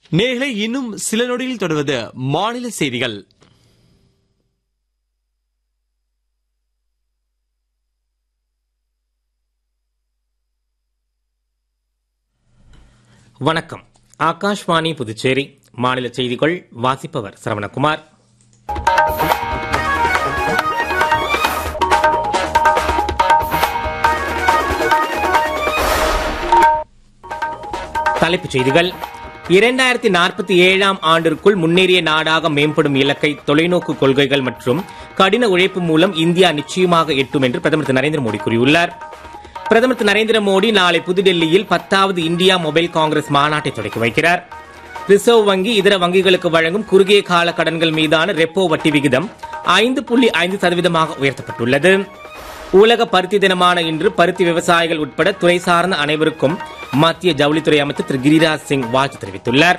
நேர்களை இன்னும் சில நொடியில் தொடர்வது மாநில செய்திகள் வணக்கம் ஆகாஷ்வாணி புதுச்சேரி மாநில செய்திகள் வாசிப்பவர் சரவணகுமார் தலைப்புச் செய்திகள் இரண்டாயிரத்தி நாற்பத்தி ஏழாம் ஆண்டிற்குள் முன்னேறிய நாடாக மேம்படும் இலக்கை தொலைநோக்கு கொள்கைகள் மற்றும் கடின உழைப்பு மூலம் இந்தியா நிச்சயமாக எட்டும் என்று பிரதமர் திரு நரேந்திர மோடி கூறியுள்ளார் பிரதமர் திரு நரேந்திர மோடி நாளை புதுடெல்லியில் பத்தாவது இந்தியா மொபைல் காங்கிரஸ் மாநாட்டை தொடங்கி வைக்கிறார் ரிசர்வ் வங்கி இதர வங்கிகளுக்கு வழங்கும் குறுகிய கால கடன்கள் மீதான ரெப்போ வட்டி விகிதம் ஐந்து புள்ளி ஐந்து சதவீதமாக உயர்த்தப்பட்டுள்ளது உலக பருத்தி தினமான இன்று பருத்தி விவசாயிகள் உட்பட துறை சார்ந்த அனைவருக்கும் மத்திய ஜவுளித்துறை அமைச்சர் திரு கிரிராஜ் சிங் வாழ்த்து தெரிவித்துள்ளார்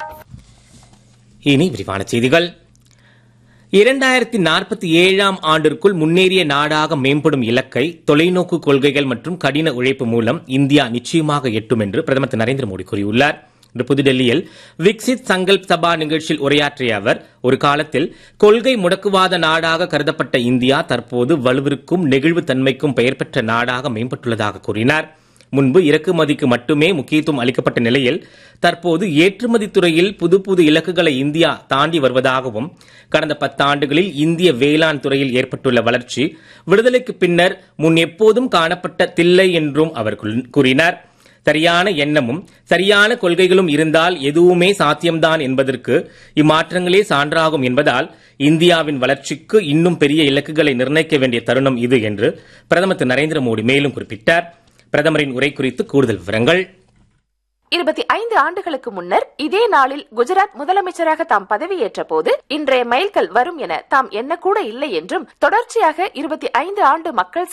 இனி விரிவான செய்திகள் இரண்டாயிரத்தி நாற்பத்தி ஏழாம் ஆண்டிற்குள் முன்னேறிய நாடாக மேம்படும் இலக்கை தொலைநோக்கு கொள்கைகள் மற்றும் கடின உழைப்பு மூலம் இந்தியா நிச்சயமாக எட்டும் என்று பிரதமர் திரு நரேந்திர மோடி கூறியுள்ளார் இன்று புதுடெல்லியில் விக்சித் சங்கல்ப் சபா நிகழ்ச்சியில் உரையாற்றிய அவர் ஒரு காலத்தில் கொள்கை முடக்குவாத நாடாக கருதப்பட்ட இந்தியா தற்போது வலுவிற்கும் நெகிழ்வு தன்மைக்கும் பெயர் பெற்ற நாடாக மேம்பட்டுள்ளதாக கூறினார் முன்பு இறக்குமதிக்கு மட்டுமே முக்கியத்துவம் அளிக்கப்பட்ட நிலையில் தற்போது ஏற்றுமதி துறையில் புது புது இலக்குகளை இந்தியா தாண்டி வருவதாகவும் கடந்த பத்தாண்டுகளில் இந்திய வேளாண் துறையில் ஏற்பட்டுள்ள வளர்ச்சி விடுதலைக்கு பின்னர் முன் எப்போதும் காணப்பட்ட தில்லை என்றும் அவர் கூறினார் சரியான எண்ணமும் சரியான கொள்கைகளும் இருந்தால் எதுவுமே சாத்தியம்தான் என்பதற்கு இம்மாற்றங்களே சான்றாகும் என்பதால் இந்தியாவின் வளர்ச்சிக்கு இன்னும் பெரிய இலக்குகளை நிர்ணயிக்க வேண்டிய தருணம் இது என்று பிரதமர் திரு நரேந்திர மோடி மேலும் குறிப்பிட்டார் பிரதமரின் உரை குறித்து கூடுதல் விவரங்கள் இருபத்தி ஐந்து ஆண்டுகளுக்கு முன்னர் இதே நாளில் குஜராத் முதலமைச்சராக தாம் பதவியேற்ற போது இன்றைய மைல்கல் வரும் என தாம் எண்ணக்கூட இல்லை என்றும் தொடர்ச்சியாக இருபத்தி ஐந்து ஆண்டு மக்கள்